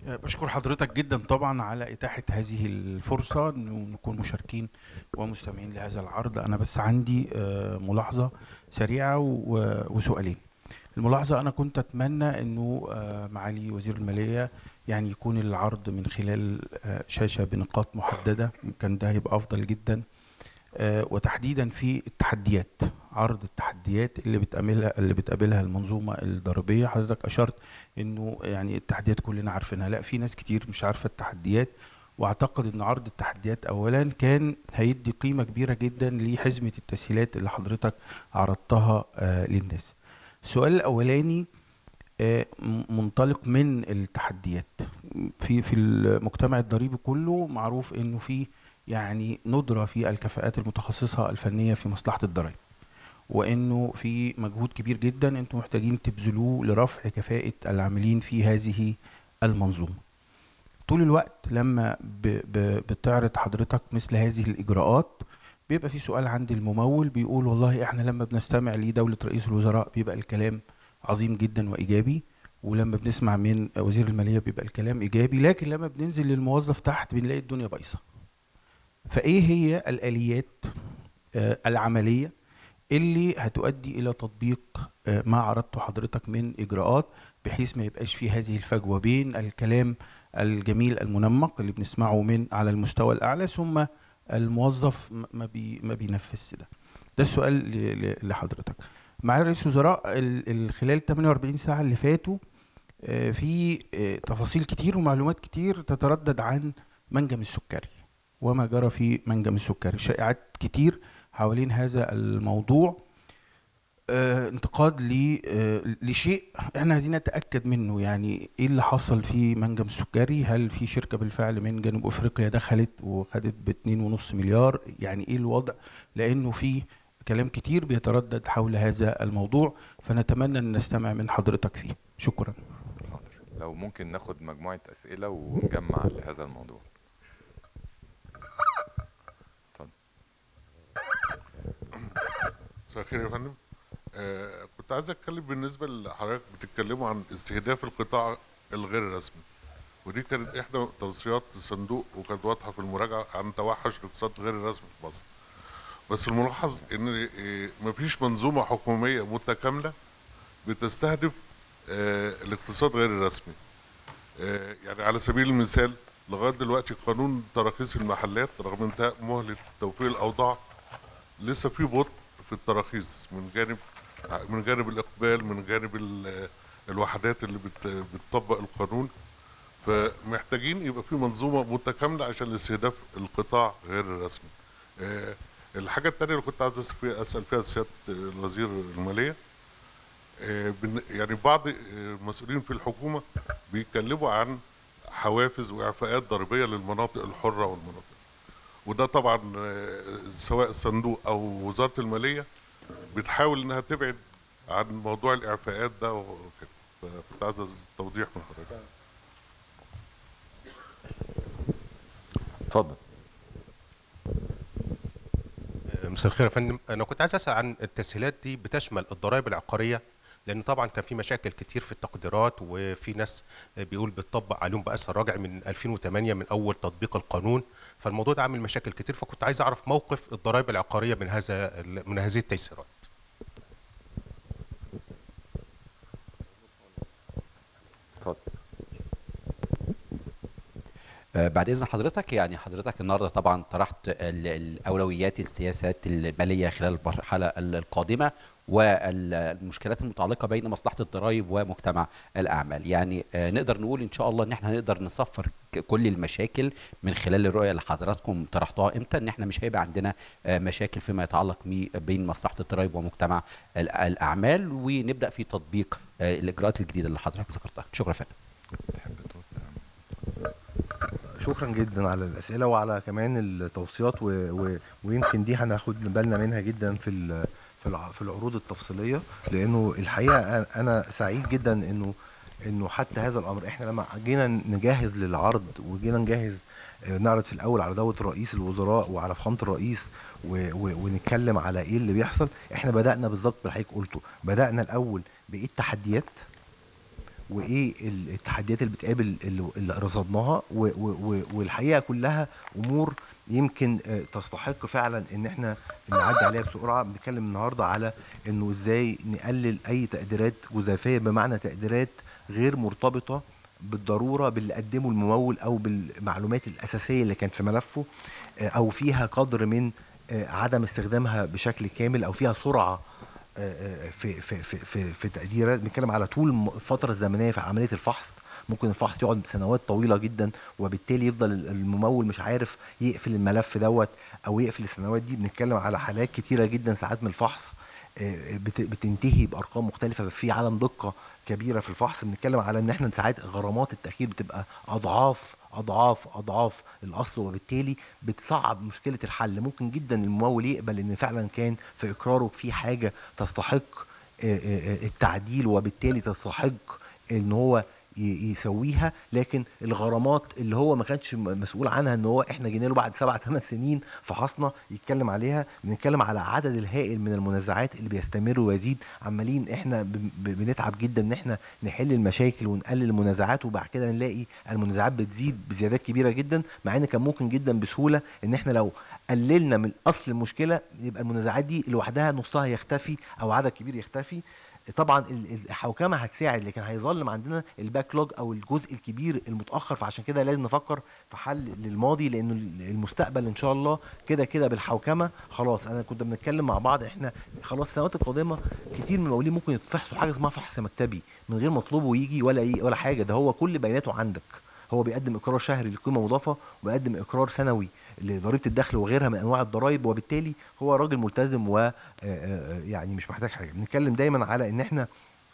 بشكر حضرتك جدا طبعا على إتاحة هذه الفرصة إنه نكون مشاركين ومستمعين لهذا العرض أنا بس عندي آه، ملاحظة سريعة و- وسؤالين الملاحظة أنا كنت أتمنى إنه آه، معالي وزير المالية يعني يكون العرض من خلال آه، شاشة بنقاط محددة كان ده هيبقى أفضل جدا آه، وتحديدا في التحديات عرض التحديات اللي بتقابلها اللي بتقابلها المنظومة الضريبية حضرتك أشرت انه يعني التحديات كلنا عارفينها لا في ناس كتير مش عارفه التحديات واعتقد ان عرض التحديات اولا كان هيدي قيمه كبيره جدا لحزمه التسهيلات اللي حضرتك عرضتها آه للناس السؤال الاولاني آه م- منطلق من التحديات في في المجتمع الضريبي كله معروف انه في يعني ندره في الكفاءات المتخصصه الفنيه في مصلحه الضرائب وانه في مجهود كبير جدا انتم محتاجين تبذلوه لرفع كفاءة العاملين في هذه المنظومة طول الوقت لما ب ب بتعرض حضرتك مثل هذه الإجراءات بيبقى في سؤال عند الممول بيقول والله احنا لما بنستمع لدولة رئيس الوزراء بيبقى الكلام عظيم جدا وإيجابي ولما بنسمع من وزير المالية بيبقى الكلام إيجابي لكن لما بننزل للموظف تحت بنلاقي الدنيا بايظة فإيه هي الآليات آه، العملية اللي هتؤدي الى تطبيق آه، ما عرضته حضرتك من اجراءات بحيث ما يبقاش في هذه الفجوه بين الكلام الجميل المنمق اللي بنسمعه من على المستوى الاعلى ثم الموظف م- ما بي ما بينفذش ده ده السؤال ل- ل- لحضرتك مع رئيس الوزراء ال- ال- خلال 48 ساعه اللي فاتوا آه، في آه، تفاصيل كتير ومعلومات كتير تتردد عن منجم السكري وما جرى في منجم السكري شائعات كتير حوالين هذا الموضوع آه، انتقاد ل آه، لشيء احنا عايزين نتاكد منه يعني ايه اللي حصل في منجم السكري هل في شركه بالفعل من جنوب افريقيا دخلت وخدت ب 2.5 مليار يعني ايه الوضع لانه في كلام كتير بيتردد حول هذا الموضوع فنتمنى ان نستمع من حضرتك فيه شكرا حاضر لو ممكن ناخد مجموعة أسئلة ونجمع لهذا الموضوع اتفضل مساء الخير يا فندم آه كنت عايز اتكلم بالنسبه لحضرتك بتتكلموا عن استهداف القطاع الغير الرسمي ودي كانت احدى توصيات الصندوق وكانت واضحه في المراجعه عن توحش الاقتصاد غير الرسمي في مصر بس الملاحظ ان آه، مفيش منظومه حكوميه متكامله بتستهدف آه الاقتصاد غير الرسمي آه يعني على سبيل المثال لغايه دلوقتي قانون تراخيص المحلات رغم انتهاء مهله توفير الاوضاع لسه في بطء في التراخيص من جانب من جانب الاقبال من جانب ال- الوحدات اللي بت- بتطبق القانون فمحتاجين يبقى في منظومه متكامله عشان لاستهداف القطاع غير الرسمي. آه، الحاجه الثانيه اللي كنت عايز اسال فيها اسال فيها سياده وزير الماليه آه، بن- يعني بعض آه، المسؤولين في الحكومه بيتكلموا عن حوافز واعفاءات ضريبيه للمناطق الحره والمناطق وده طبعا آه، سواء الصندوق او وزاره الماليه بتحاول انها تبعد عن موضوع الاعفاءات ده وكده فكنت عايز توضيح من حضرتك اتفضل مساء الخير يا فندم انا كنت عايز اسال عن التسهيلات دي بتشمل الضرائب العقاريه لان طبعا كان في مشاكل كتير في التقديرات وفي ناس بيقول بتطبق عليهم باثر راجع من 2008 من اول تطبيق القانون فالموضوع ده عامل مشاكل كتير فكنت عايز اعرف موقف الضرائب العقاريه من هذا من هذه التيسيرات اتفضل آه، بعد اذن حضرتك يعني حضرتك النهارده طبعا طرحت ال- الاولويات السياسات الماليه خلال المرحله ال- القادمه والمشكلات المتعلقه بين مصلحه الضرائب ومجتمع الاعمال يعني آه، نقدر نقول ان شاء الله ان احنا نقدر نصفر ك- كل المشاكل من خلال الرؤيه اللي حضراتكم طرحتوها امتى ان احنا مش هيبقى عندنا آه، مشاكل فيما يتعلق مي- بين مصلحه الضرائب ومجتمع ال- الاعمال ونبدا في تطبيق آه، الاجراءات الجديده اللي حضرتك ذكرتها شكرا فندم تحب تقول شكرا جدا على الاسئله وعلى كمان التوصيات و... و... ويمكن دي هناخد بالنا منها جدا في ال... في الع- في العروض التفصيليه لانه الحقيقه أنا- انا سعيد جدا انه انه حتى هذا الامر احنا لما جينا نجهز للعرض وجينا نجهز آه، نعرض في الاول على دوله رئيس الوزراء وعلى فخامه الرئيس و... و... ونتكلم على ايه اللي بيحصل احنا بدانا بالظبط باللي حضرتك قلته بدانا الاول بايه التحديات وايه التحديات اللي بتقابل اللي اللي رصدناها و- و- و- والحقيقه كلها امور يمكن آه، تستحق فعلا ان احنا نعدي عليها بسرعه بنتكلم النهارده على انه ازاي نقلل اي تقديرات جزافيه بمعنى تقديرات غير مرتبطه بالضروره باللي قدمه الممول او بالمعلومات الاساسيه اللي كانت في ملفه آه، او فيها قدر من آه، عدم استخدامها بشكل كامل او فيها سرعه آه، آه، في في في في, في تقديرات بنتكلم على طول الم- الفتره الزمنيه في عمليه الفحص ممكن الفحص يقعد سنوات طويله جدا وبالتالي يفضل الممول مش عارف يقفل الملف دوت او يقفل السنوات دي بنتكلم على حالات كتيره جدا ساعات من الفحص آه، بت- بتنتهي بارقام مختلفه في عدم دقه كبيره في الفحص بنتكلم على ان احنا ساعات غرامات التاخير بتبقى اضعاف اضعاف اضعاف الاصل وبالتالي بتصعب مشكله الحل ممكن جدا الممول يقبل ان فعلا كان في اقراره في حاجه تستحق آه، آه، آه، التعديل وبالتالي تستحق ان هو ي- يسويها لكن الغرامات اللي هو ما كانش م- مسؤول عنها ان هو احنا جينا له بعد سبع ثمان سنين فحصنا يتكلم عليها بنتكلم على عدد الهائل من المنازعات اللي بيستمر ويزيد عمالين احنا ب- ب- بنتعب جدا ان احنا نحل المشاكل ونقلل المنازعات وبعد كده نلاقي المنازعات بتزيد بزيادات كبيره جدا مع ان كان ممكن جدا بسهوله ان احنا لو قللنا من اصل المشكله يبقى المنازعات دي لوحدها نصها يختفي او عدد كبير يختفي طبعا ال- الحوكمه هتساعد لكن هيظل عندنا الباك لوج او الجزء الكبير المتاخر فعشان كده لازم نفكر في حل للماضي لانه ال- المستقبل ان شاء الله كده كده بالحوكمه خلاص انا كنت بنتكلم مع بعض احنا خلاص السنوات القادمه كتير من المقاولين ممكن يتفحصوا حاجه اسمها فحص مكتبي من غير مطلوبه يجي ولا ي- ولا حاجه ده هو كل بياناته عندك هو بيقدم اقرار شهري للقيمه المضافه وبيقدم اقرار سنوي لضريبه الدخل وغيرها من انواع الضرائب وبالتالي هو راجل ملتزم و آه، آه، يعني مش محتاج حاجه بنتكلم دايما على ان احنا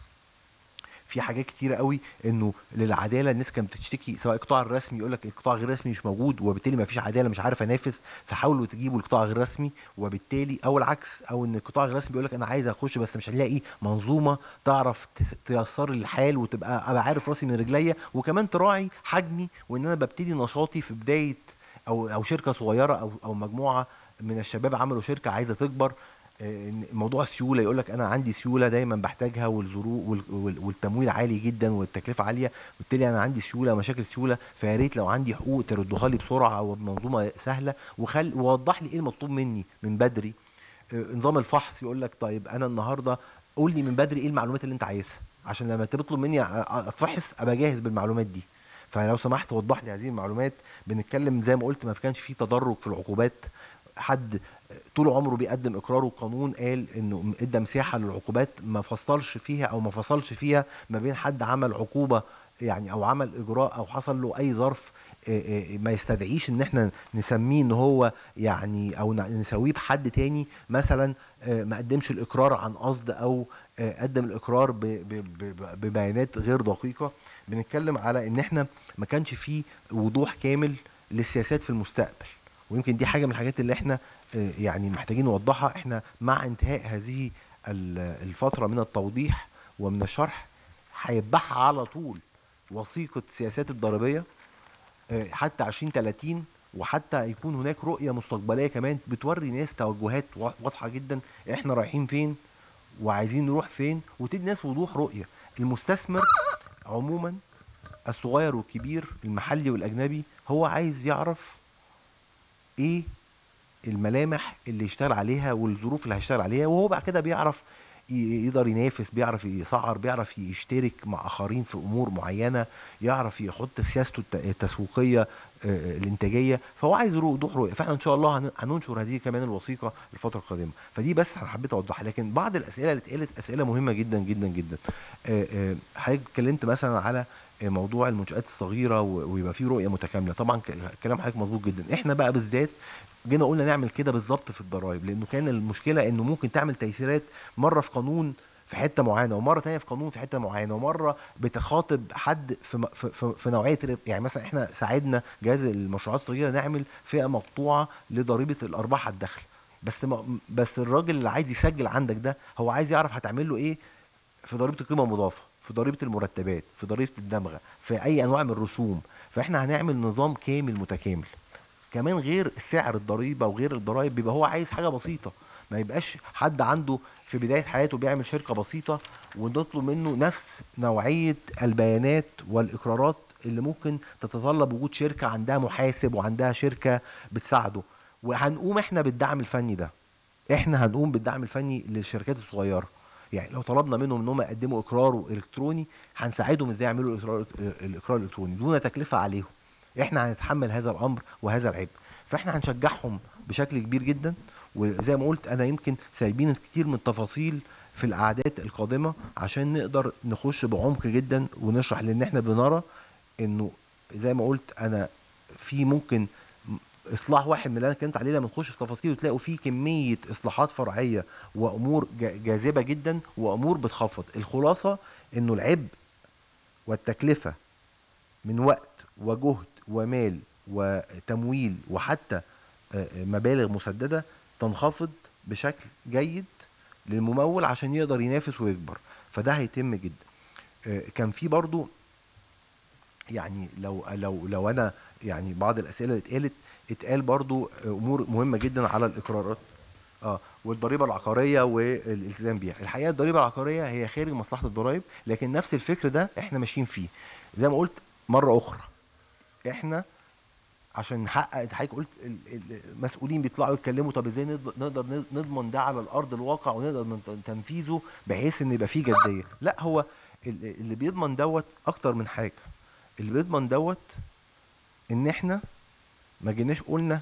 في حاجات كتيره قوي انه للعداله الناس كانت بتشتكي سواء القطاع الرسمي يقول لك القطاع غير الرسمي مش موجود وبالتالي ما فيش عداله مش عارف انافس فحاولوا تجيبوا القطاع غير الرسمي وبالتالي او العكس او ان القطاع غير الرسمي بيقول لك انا عايز اخش بس مش هنلاقي منظومه تعرف تس- تيسر لي الحال وتبقى ابقى عارف راسي من رجليا وكمان تراعي حجمي وان انا ببتدي نشاطي في بدايه او او شركه صغيره او او مجموعه من الشباب عملوا شركه عايزه تكبر آه، إن موضوع السيوله يقول لك انا عندي سيوله دايما بحتاجها والظروف وال- وال- والتمويل عالي جدا والتكلفه عاليه بالتالي انا عندي سيوله مشاكل سيوله فيا ريت لو عندي حقوق تردوها لي بسرعه او بمنظومه سهله وخل ووضح لي ايه المطلوب مني من بدري آه، نظام الفحص يقول لك طيب انا النهارده قول لي من بدري ايه المعلومات اللي انت عايزها عشان لما تطلب مني أ- أ- اتفحص ابقى جاهز بالمعلومات دي فلو سمحت وضح لي هذه المعلومات بنتكلم زي ما قلت ما كانش في تدرج في العقوبات حد طول عمره بيقدم اقراره القانون قال انه ادى مساحه للعقوبات ما فصلش فيها او ما فصلش فيها ما بين حد عمل عقوبه يعني او عمل اجراء او حصل له اي ظرف آه، آه، ما يستدعيش ان احنا نسميه ان هو يعني او ن- نسويه بحد تاني مثلا آه، ما قدمش الاقرار عن قصد او آه، قدم الاقرار ب- ب- ب- ببيانات غير دقيقه بنتكلم على ان احنا ما كانش فيه وضوح كامل للسياسات في المستقبل ويمكن دي حاجه من الحاجات اللي احنا آه، يعني محتاجين نوضحها احنا مع انتهاء هذه ال- الفتره من التوضيح ومن الشرح هيتبعها على طول وثيقه السياسات الضريبيه آه، حتى 2030 وحتى يكون هناك رؤيه مستقبليه كمان بتوري ناس توجهات وا- واضحه جدا احنا رايحين فين وعايزين نروح فين وتدي ناس وضوح رؤيه المستثمر عموما الصغير والكبير المحلي والاجنبي هو عايز يعرف ايه الملامح اللي يشتغل عليها والظروف اللي هيشتغل عليها وهو بعد كده بيعرف ي- يقدر ينافس بيعرف يسعر بيعرف يشترك مع اخرين في امور معينه يعرف يحط سياسته الت- التسويقيه آه، الانتاجيه فهو عايز رو- وضوح رؤيه فاحنا ان شاء الله هن- هننشر هذه كمان الوثيقه الفتره القادمه فدي بس انا حبيت اوضحها لكن بعض الاسئله اللي اتقالت اسئله مهمه جدا جدا جدا آه، آه، حضرتك اتكلمت مثلا على آه، موضوع المنشات الصغيره و- ويبقى فيه رؤيه متكامله طبعا ك- كلام حضرتك مظبوط جدا احنا بقى بالذات جينا قلنا نعمل كده بالظبط في الضرايب لانه كان المشكله انه ممكن تعمل تيسيرات مره في قانون في حته معينه ومره تانية في قانون في حته معينه ومره بتخاطب حد في م- في, في, في نوعيه رب- يعني مثلا احنا ساعدنا جهاز المشروعات الصغيره نعمل فئه مقطوعه لضريبه الارباح على الدخل بس ما بس الراجل اللي عايز يسجل عندك ده هو عايز يعرف هتعمل له ايه في ضريبه القيمه المضافه في ضريبه المرتبات في ضريبه الدمغه في اي انواع من الرسوم فاحنا هنعمل نظام كامل متكامل كمان غير سعر الضريبه وغير الضرايب بيبقى هو عايز حاجه بسيطه ما يبقاش حد عنده في بدايه حياته بيعمل شركه بسيطه ونطلب منه نفس نوعيه البيانات والاقرارات اللي ممكن تتطلب وجود شركه عندها محاسب وعندها شركه بتساعده وهنقوم احنا بالدعم الفني ده احنا هنقوم بالدعم الفني للشركات الصغيره يعني لو طلبنا منهم ان هم يقدموا اقرار الكتروني هنساعدهم ازاي يعملوا الاقرار الاقرار الالكتروني دون تكلفه عليهم احنا هنتحمل هذا الامر وهذا العبء فاحنا هنشجعهم بشكل كبير جدا وزي ما قلت انا يمكن سايبين كتير من التفاصيل في القعدات القادمه عشان نقدر نخش بعمق جدا ونشرح لان احنا بنرى انه زي ما قلت انا في ممكن اصلاح واحد من اللي انا اتكلمت عليه لما نخش في تفاصيل وتلاقوا فيه كميه اصلاحات فرعيه وامور جا- جاذبه جدا وامور بتخفض الخلاصه انه العبء والتكلفه من وقت وجهد ومال وتمويل وحتى آه، آه، مبالغ مسدده تنخفض بشكل جيد للممول عشان يقدر ينافس ويكبر فده هيتم جدا آه، كان في برضو يعني لو لو لو انا يعني بعض الاسئله اللي اتقالت اتقال برضو امور مهمه جدا على الاقرارات اه والضريبه العقاريه والالتزام بيها الحقيقه الضريبه العقاريه هي خارج مصلحه الضرائب لكن نفس الفكر ده احنا ماشيين فيه زي ما قلت مره اخرى احنا عشان نحقق انت حضرتك قلت ال- ال- المسؤولين بيطلعوا يتكلموا طب ازاي نض- نقدر نضمن ده على الارض الواقع ونقدر من تنفيذه بحيث ان يبقى فيه جديه لا هو ال- اللي بيضمن دوت اكتر من حاجه اللي بيضمن دوت ان احنا ما جيناش قلنا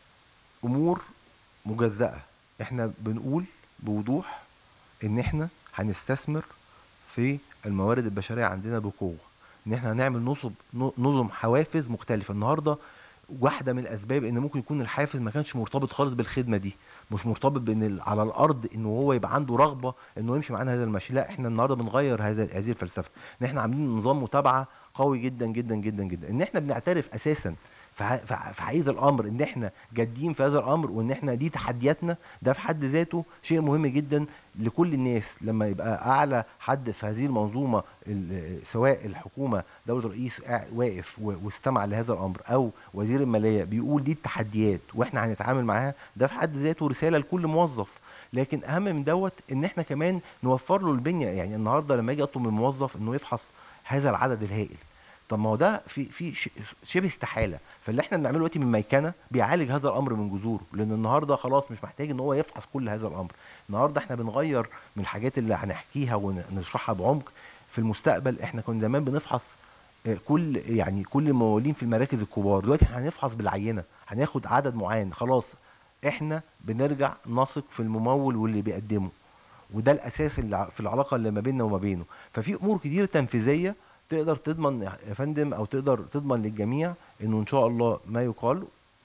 امور مجزأة احنا بنقول بوضوح ان احنا هنستثمر في الموارد البشرية عندنا بقوة ان احنا هنعمل نصب نظم حوافز مختلفة النهاردة واحدة من الاسباب ان ممكن يكون الحافز ما كانش مرتبط خالص بالخدمة دي مش مرتبط بان ال- على الارض انه هو يبقى عنده رغبة انه يمشي معانا هذا المشي لا احنا النهاردة بنغير هذا هذه الفلسفة ان احنا عاملين نظام متابعة قوي جدا جدا جدا جدا ان احنا بنعترف اساسا في ح- في ح- في حقيقه الامر ان احنا جادين في هذا الامر وان احنا دي تحدياتنا ده في حد ذاته شيء مهم جدا لكل الناس لما يبقى اعلى حد في هذه المنظومه ال- سواء الحكومه دوله الرئيس قاع- واقف و- واستمع لهذا الامر او وزير الماليه بيقول دي التحديات واحنا هنتعامل معاها ده في حد ذاته رساله لكل موظف لكن اهم من دوت ان احنا كمان نوفر له البنيه يعني النهارده لما اجي اطلب من الموظف انه يفحص هذا العدد الهائل طب ما هو ده في في ش- شبه استحاله فاللي احنا بنعمله دلوقتي من ميكنه بيعالج هذا الامر من جذوره لان النهارده خلاص مش محتاج ان هو يفحص كل هذا الامر النهارده احنا بنغير من الحاجات اللي هنحكيها ونشرحها بعمق في المستقبل احنا كنا زمان بنفحص آه، كل يعني كل الموالين في المراكز الكبار دلوقتي احنا هنفحص بالعينه هناخد عدد معين خلاص احنا بنرجع نثق في الممول واللي بيقدمه وده الاساس اللي ع- في العلاقه اللي ما بيننا وما بينه ففي امور كتير تنفيذيه تقدر تضمن يا فندم او تقدر تضمن للجميع انه ان شاء الله ما يقال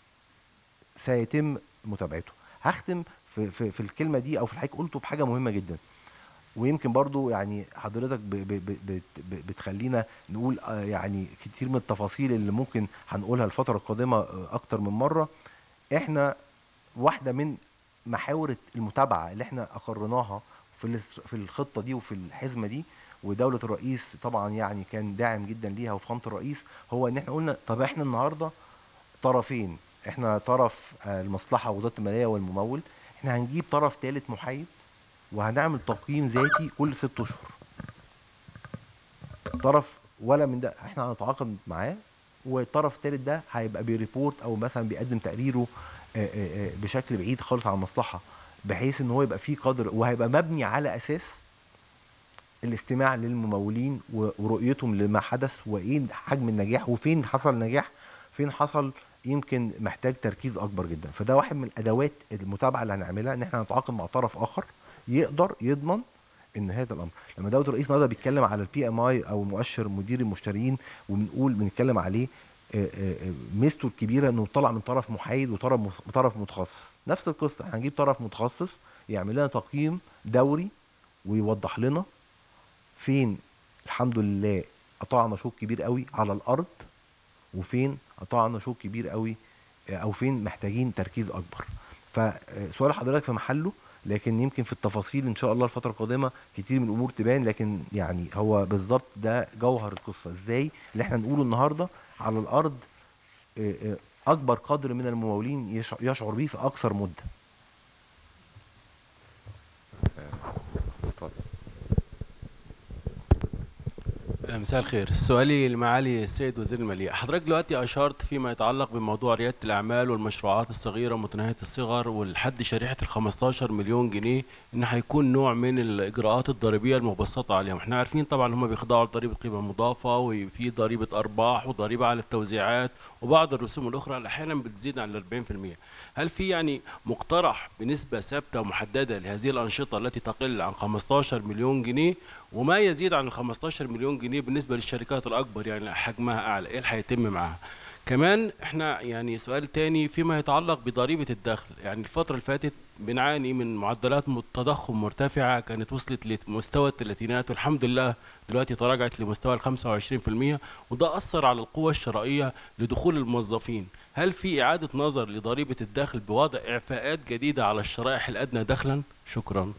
سيتم متابعته هختم في, في, في الكلمه دي او في الحقيقه قلته بحاجه مهمه جدا ويمكن برضو يعني حضرتك ب ب ب ب ب بتخلينا نقول آه، يعني كتير من التفاصيل اللي ممكن هنقولها الفتره القادمه آه، اكتر من مره احنا واحده من محاور المتابعه اللي احنا اقرناها في الاس- في الخطه دي وفي الحزمه دي ودوله الرئيس طبعا يعني كان داعم جدا ليها وفخامه الرئيس هو ان احنا قلنا طب احنا النهارده طرفين احنا طرف آه، المصلحه ووزاره الماليه والممول احنا هنجيب طرف ثالث محايد وهنعمل تقييم ذاتي كل ست اشهر طرف ولا من ده احنا هنتعاقد معاه والطرف الثالث ده هيبقى بيريبورت او مثلا بيقدم تقريره آه، آه، آه، بشكل بعيد خالص عن المصلحه بحيث ان هو يبقى فيه قدر وهيبقى مبني على اساس الاستماع للممولين و- ورؤيتهم لما حدث وايه حجم النجاح وفين حصل نجاح فين حصل يمكن محتاج تركيز اكبر جدا فده واحد من الادوات المتابعه اللي هنعملها ان احنا نتعاقد مع طرف اخر يقدر يضمن ان هذا الامر لما دوله الرئيس النهارده بيتكلم على البي ام اي او مؤشر مدير المشترين وبنقول بنتكلم عليه آه، آه، آه، ميزته الكبيره انه طلع من طرف محايد وطرف مخ- طرف متخصص نفس القصه احنا هنجيب طرف متخصص يعمل لنا تقييم دوري ويوضح لنا فين الحمد لله قطعنا شوط كبير قوي على الارض وفين قطعنا شوط كبير قوي آه، او فين محتاجين تركيز اكبر فسؤال حضرتك في محله لكن يمكن في التفاصيل ان شاء الله الفتره القادمه كتير من الامور تبان لكن يعني هو بالظبط ده جوهر القصه ازاي اللي احنا نقوله النهارده على الارض آه، آه، اكبر قدر من الممولين يشع- يشعر بيه في اقصر مده مساء الخير سؤالي لمعالي السيد وزير المالية حضرتك دلوقتي أشرت فيما يتعلق بموضوع ريادة الأعمال والمشروعات الصغيرة ومتناهية الصغر والحد شريحة ال 15 مليون جنيه إن هيكون نوع من الإجراءات الضريبية المبسطة عليهم احنا عارفين طبعا هم بيخضعوا لضريبة قيمة مضافة وفي ضريبة أرباح وضريبة على التوزيعات وبعض الرسوم الأخرى اللي أحيانا بتزيد عن ال 40% هل في يعني مقترح بنسبة ثابتة ومحددة لهذه الأنشطة التي تقل عن 15 مليون جنيه وما يزيد عن ال 15 مليون جنيه بالنسبه للشركات الاكبر يعني حجمها اعلى ايه اللي هيتم معاها كمان احنا يعني سؤال تاني فيما يتعلق بضريبه الدخل يعني الفتره اللي فاتت بنعاني من معدلات تضخم مرتفعه كانت وصلت لمستوى الثلاثينات والحمد لله دلوقتي تراجعت لمستوى ال 25% وده اثر على القوه الشرائيه لدخول الموظفين هل في اعاده نظر لضريبه الدخل بوضع اعفاءات جديده على الشرائح الادنى دخلا شكرا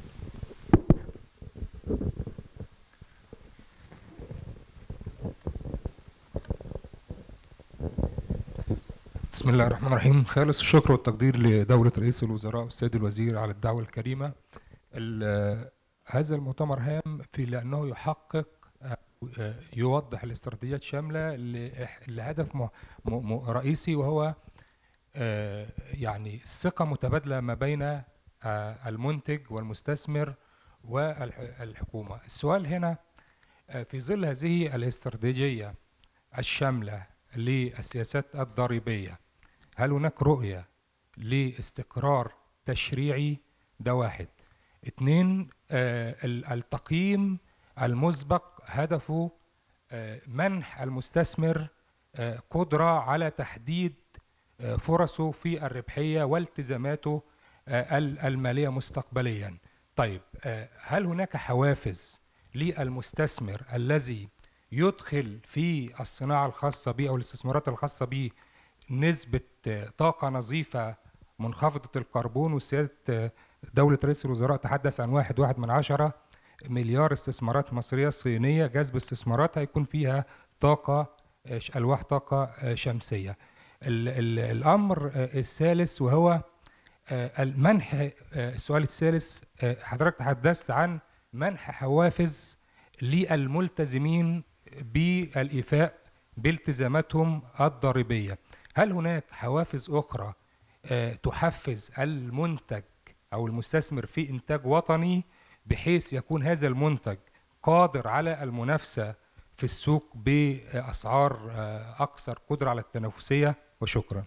بسم الله الرحمن الرحيم خالص الشكر والتقدير لدولة رئيس الوزراء والسيد الوزير على الدعوة الكريمة ال- هذا المؤتمر هام في لأنه يحقق آه، يوضح الاستراتيجيات شاملة لإح- لهدف م- م- م- رئيسي وهو آه، يعني الثقة متبادلة ما بين آه، المنتج والمستثمر والحكومة السؤال هنا آه، في ظل هذه الاستراتيجية الشاملة للسياسات الضريبية هل هناك رؤية لاستقرار تشريعي ده واحد اتنين آه، ال- التقييم المسبق هدفه آه، منح المستثمر آه، قدرة على تحديد آه، فرصه في الربحية والتزاماته آه، ال- المالية مستقبليا طيب آه، هل هناك حوافز للمستثمر الذي يدخل في الصناعة الخاصة به أو الاستثمارات الخاصة به نسبة آه، طاقة نظيفة منخفضة الكربون وسيادة آه، دولة رئيس الوزراء تحدث عن واحد واحد من عشرة مليار استثمارات مصرية صينية جذب استثمارات هيكون فيها طاقة آه، ش- ألواح طاقة آه، شمسية ال- ال- الأمر آه، الثالث وهو آه، المنح آه، السؤال الثالث آه، حضرتك تحدثت عن منح حوافز للملتزمين بالإيفاء بالتزاماتهم الضريبية هل هناك حوافز أخرى آه، تحفز المنتج أو المستثمر في إنتاج وطني بحيث يكون هذا المنتج قادر على المنافسة في السوق بأسعار آه، أكثر قدرة على التنافسية وشكرا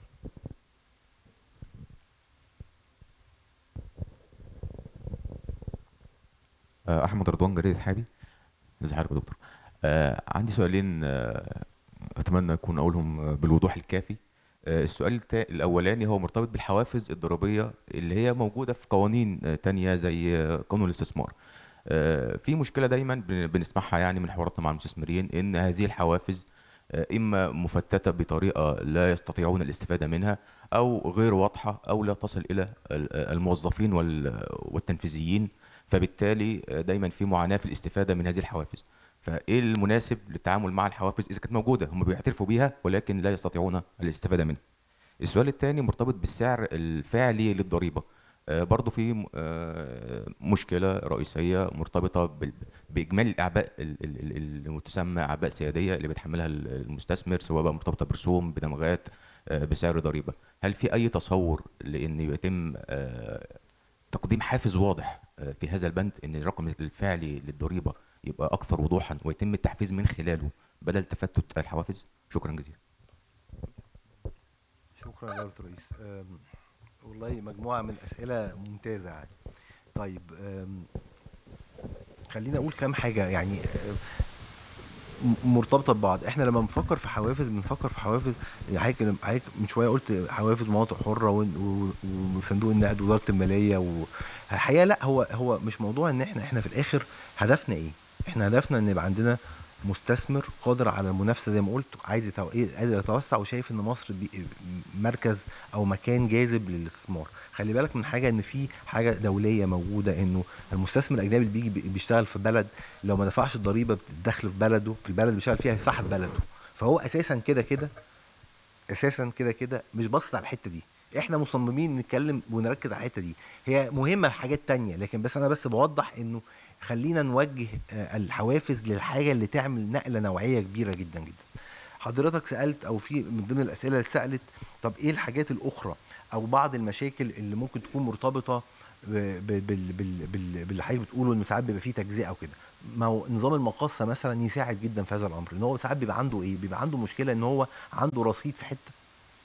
آه، احمد رضوان جريدة حابي ازي حضرتك يا دكتور آه، عندي سؤالين آه، اتمنى يكون اقولهم آه، بالوضوح الكافي آه، السؤال التا- الاولاني هو مرتبط بالحوافز الضريبيه اللي هي موجوده في قوانين آه، تانية زي آه، قانون الاستثمار آه، في مشكله دايما بن- بنسمعها يعني من حواراتنا مع المستثمرين ان هذه الحوافز آه، اما مفتته بطريقه لا يستطيعون الاستفاده منها او غير واضحه او لا تصل الى ال- الموظفين وال- والتنفيذيين فبالتالي آه، دايما في معاناه في الاستفاده من هذه الحوافز فايه المناسب للتعامل مع الحوافز اذا كانت موجوده هم بيعترفوا بيها ولكن لا يستطيعون الاستفاده منها السؤال الثاني مرتبط بالسعر الفعلي للضريبه آه، برضو في م- آه، مشكله رئيسيه مرتبطه بال- باجمالي الاعباء ال- ال- ال- اللي تسمى اعباء سياديه اللي بيتحملها ال- المستثمر سواء بقى مرتبطه برسوم بدمغات آه، بسعر ضريبه هل في اي تصور لان يتم آه، تقديم حافز واضح آه، في هذا البند ان الرقم الفعلي للضريبه يبقى اكثر وضوحا ويتم التحفيز من خلاله بدل تفتت الحوافز شكرا جزيلا شكرا يا دولة الرئيس أم، والله مجموعة من الأسئلة ممتازة يعني طيب أم، خليني أقول كام حاجة يعني أم، م- مرتبطة ببعض احنا لما بنفكر في حوافز بنفكر في حوافز يعني حضرتك حضرتك من شوية قلت حوافز مناطق حرة ون- و- وصندوق النقد ووزارة المالية والحقيقة لا هو هو مش موضوع ان احنا احنا في الآخر هدفنا ايه؟ احنا هدفنا ان يبقى عندنا مستثمر قادر على المنافسه زي ما قلت عايز يتو... إيه، قادر يتوسع وشايف ان مصر بي... مركز او مكان جاذب للاستثمار خلي بالك من حاجه ان في حاجه دوليه موجوده انه المستثمر الاجنبي اللي بيجي بي- بيشتغل في بلد لو ما دفعش الضريبه الدخل في بلده في البلد اللي بيشتغل فيها هيسحب بلده فهو اساسا كده كده اساسا كده كده مش باصص على الحته دي احنا مصممين نتكلم ونركز على الحته دي هي مهمه في حاجات تانية لكن بس انا بس بوضح انه خلينا نوجه آه، الحوافز للحاجه اللي تعمل نقله نوعيه كبيره جدا جدا حضرتك سالت او في من ضمن الاسئله اللي اتسالت طب ايه الحاجات الاخرى او بعض المشاكل اللي ممكن تكون مرتبطه ب- ب- بال بال بال باللي حضرتك بتقوله ان ساعات بيبقى فيه تجزئه وكده ما هو نظام المقاصه مثلا يساعد جدا في هذا الامر ان هو ساعات بيبقى عنده ايه بيبقى عنده مشكله ان هو عنده رصيد في حته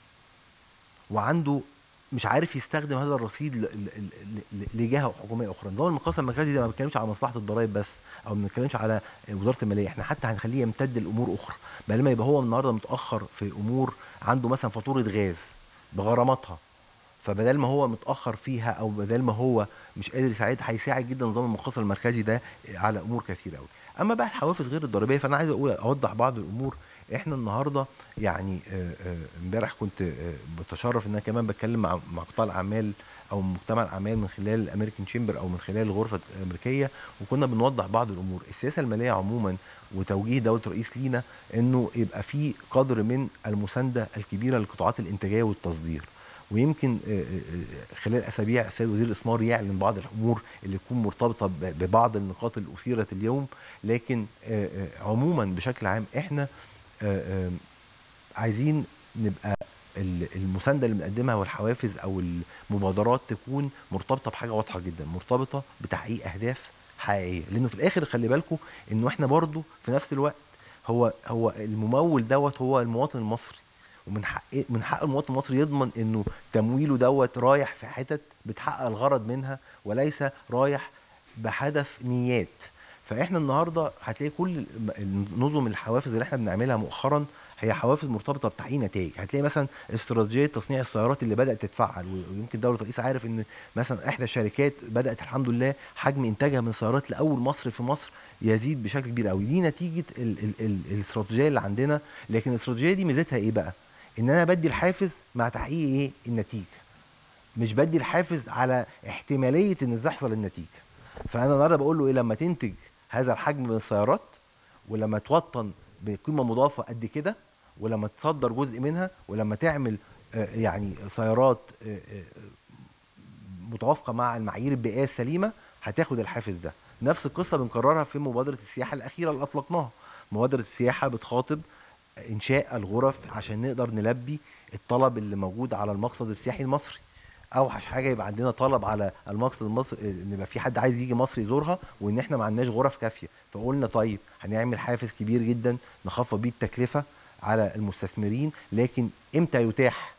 وعنده مش عارف يستخدم هذا الرصيد ل- ل- ل- ل- لجهه حكوميه اخرى نظام المقاصه المركزي ده ما بيتكلمش على مصلحه الضرائب بس او ما بنتكلمش على وزاره الماليه احنا حتى هنخليه يمتد لامور اخرى بل ما يبقى هو النهارده متاخر في امور عنده مثلا فاتوره غاز بغراماتها فبدل ما هو متاخر فيها او بدل ما هو مش قادر يساعد هيساعد جدا نظام المقاصه المركزي ده على امور كثيره قوي اما بقى الحوافز غير الضريبيه فانا عايز اقول اوضح بعض الامور احنا النهارده يعني آه، آه، امبارح كنت آه، بتشرف ان انا كمان بتكلم مع مع قطاع الاعمال او مجتمع الاعمال من خلال الامريكان تشامبر او من خلال الغرفه الامريكيه وكنا بنوضح بعض الامور السياسه الماليه عموما وتوجيه دوله الرئيس لينا انه يبقى في قدر من المسانده الكبيره للقطاعات الانتاجيه والتصدير ويمكن آه، آه، آه، خلال اسابيع السيد وزير الاستثمار يعلن بعض الامور اللي تكون مرتبطه ب- ببعض النقاط اللي اثيرت اليوم لكن آه، آه، عموما بشكل عام احنا آه، آه، عايزين نبقى ال- المسانده اللي بنقدمها والحوافز او المبادرات تكون مرتبطه بحاجه واضحه جدا مرتبطه بتحقيق اهداف حقيقيه لانه في الاخر خلي بالكم انه احنا برضو في نفس الوقت هو هو الممول دوت هو المواطن المصري ومن حق من حق المواطن المصري يضمن انه تمويله دوت رايح في حتت بتحقق الغرض منها وليس رايح بهدف نيات فاحنا النهارده هتلاقي كل نظم الحوافز اللي احنا بنعملها مؤخرا هي حوافز مرتبطه بتحقيق نتائج هتلاقي مثلا استراتيجيه تصنيع السيارات اللي بدات تتفعل ويمكن دوله الرئيس عارف ان مثلا احدى الشركات بدات الحمد لله حجم انتاجها من السيارات لاول مصر في مصر يزيد بشكل كبير قوي دي نتيجه ال ال ال الاستراتيجيه اللي عندنا لكن الاستراتيجيه دي ميزتها ايه بقى ان انا بدي الحافز مع تحقيق ايه النتيجه مش بدي الحافز على احتماليه ان تحصل النتيجه فانا النهارده بقول له ايه لما تنتج هذا الحجم من السيارات ولما توطن بقيمه مضافه قد كده ولما تصدر جزء منها ولما تعمل آه، يعني سيارات آه، آه، متوافقه مع المعايير البيئيه السليمه هتاخد الحافز ده نفس القصه بنكررها في مبادره السياحه الاخيره اللي اطلقناها مبادره السياحه بتخاطب انشاء الغرف عشان نقدر نلبي الطلب اللي موجود على المقصد السياحي المصري اوحش حاجه يبقى عندنا طلب على المقصد المصري ان يبقى في حد عايز يجي مصر يزورها وان احنا ما عندناش غرف كافيه فقلنا طيب هنعمل حافز كبير جدا نخفض بيه التكلفه على المستثمرين لكن امتى يتاح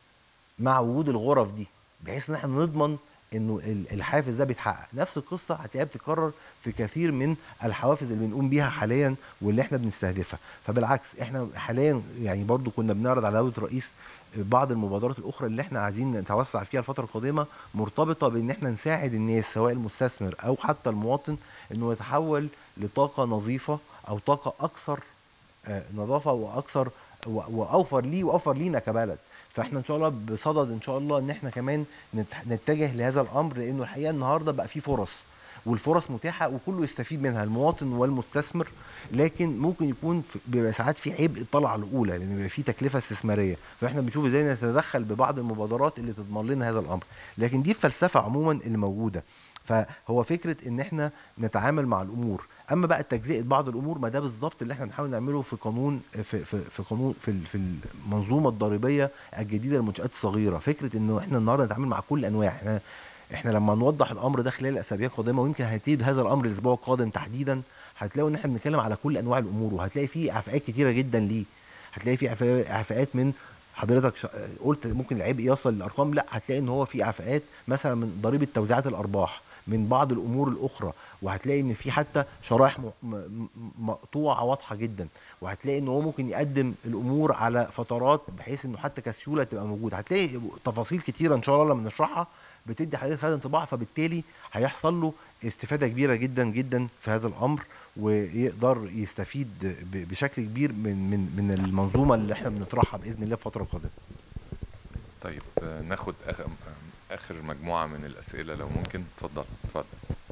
مع وجود الغرف دي بحيث ان احنا نضمن انه ال- الحافز ده بيتحقق نفس القصه هتلاقيها بتتكرر في كثير من الحوافز اللي بنقوم بيها حاليا واللي احنا بنستهدفها فبالعكس احنا حاليا يعني برضو كنا بنعرض على دوله الرئيس بعض المبادرات الاخرى اللي احنا عايزين نتوسع فيها الفتره القادمه مرتبطه بان احنا نساعد الناس سواء المستثمر او حتى المواطن انه يتحول لطاقه نظيفه او طاقه اكثر آه، نظافه واكثر و- واوفر ليه واوفر لينا كبلد فاحنا ان شاء الله بصدد ان شاء الله ان احنا كمان نت- نتجه لهذا الامر لانه الحقيقه النهارده بقى في فرص والفرص متاحه وكله يستفيد منها المواطن والمستثمر لكن ممكن يكون في- بيبقى ساعات في عبء الطلعه الاولى لان بيبقى في تكلفه استثماريه فاحنا بنشوف ازاي نتدخل ببعض المبادرات اللي تضمن لنا هذا الامر لكن دي الفلسفه عموما اللي موجوده فهو فكره ان احنا نتعامل مع الامور اما بقى تجزئه بعض الامور ما ده بالظبط اللي احنا بنحاول نعمله في قانون في في, في قانون في ال- في المنظومه الضريبيه الجديده للمنشات الصغيره فكره انه احنا النهارده نتعامل مع كل انواع احنا احنا لما نوضح الامر ده خلال الاسابيع القادمه ويمكن هيبتدي بهذا الامر الاسبوع القادم تحديدا هتلاقوا ان احنا بنتكلم على كل انواع الامور وهتلاقي فيه اعفاءات كتيره جدا ليه هتلاقي فيه إعفاء- اعفاءات من حضرتك شا- قلت ممكن العبء يصل للارقام لا هتلاقي ان هو في اعفاءات مثلا من ضريبه توزيعات الارباح من بعض الامور الاخرى وهتلاقي ان في حتى شرائح م- م- مقطوعه واضحه جدا وهتلاقي ان هو ممكن يقدم الامور على فترات بحيث انه حتى كسيوله تبقى موجوده هتلاقي تفاصيل كتيره ان شاء الله لما نشرحها بتدي حضرتك هذا انطباع فبالتالي هيحصل له استفاده كبيره جدا جدا في هذا الامر ويقدر يستفيد ب- بشكل كبير من من من المنظومه اللي احنا بنطرحها باذن الله في الفتره القادمه طيب آه، ناخد آخر, اخر مجموعه من الاسئله لو ممكن اتفضل اتفضل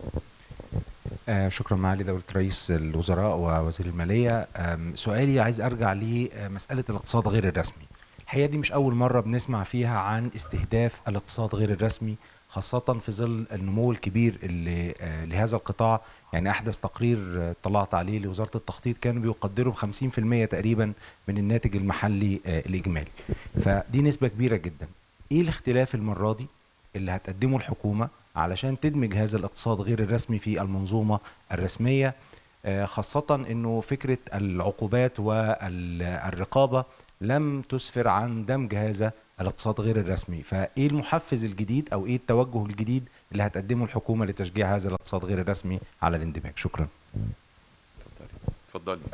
آه، شكرا معالي دولة رئيس الوزراء ووزير المالية آم، سؤالي عايز أرجع لمسألة الاقتصاد غير الرسمي الحقيقة دي مش أول مرة بنسمع فيها عن استهداف الاقتصاد غير الرسمي خاصة في ظل النمو الكبير اللي آه، لهذا القطاع يعني أحدث تقرير آه، طلعت عليه لوزارة التخطيط كانوا بيقدروا ب 50% تقريبا من الناتج المحلي آه، الإجمالي فدي نسبة كبيرة جدا إيه الاختلاف المرة دي اللي هتقدمه الحكومة علشان تدمج هذا الاقتصاد غير الرسمي في المنظومة الرسمية آه، خاصة انه فكرة العقوبات والرقابة لم تسفر عن دمج هذا الاقتصاد غير الرسمي فايه المحفز الجديد او ايه التوجه الجديد اللي هتقدمه الحكومة لتشجيع هذا الاقتصاد غير الرسمي على الاندماج شكرا اتفضلي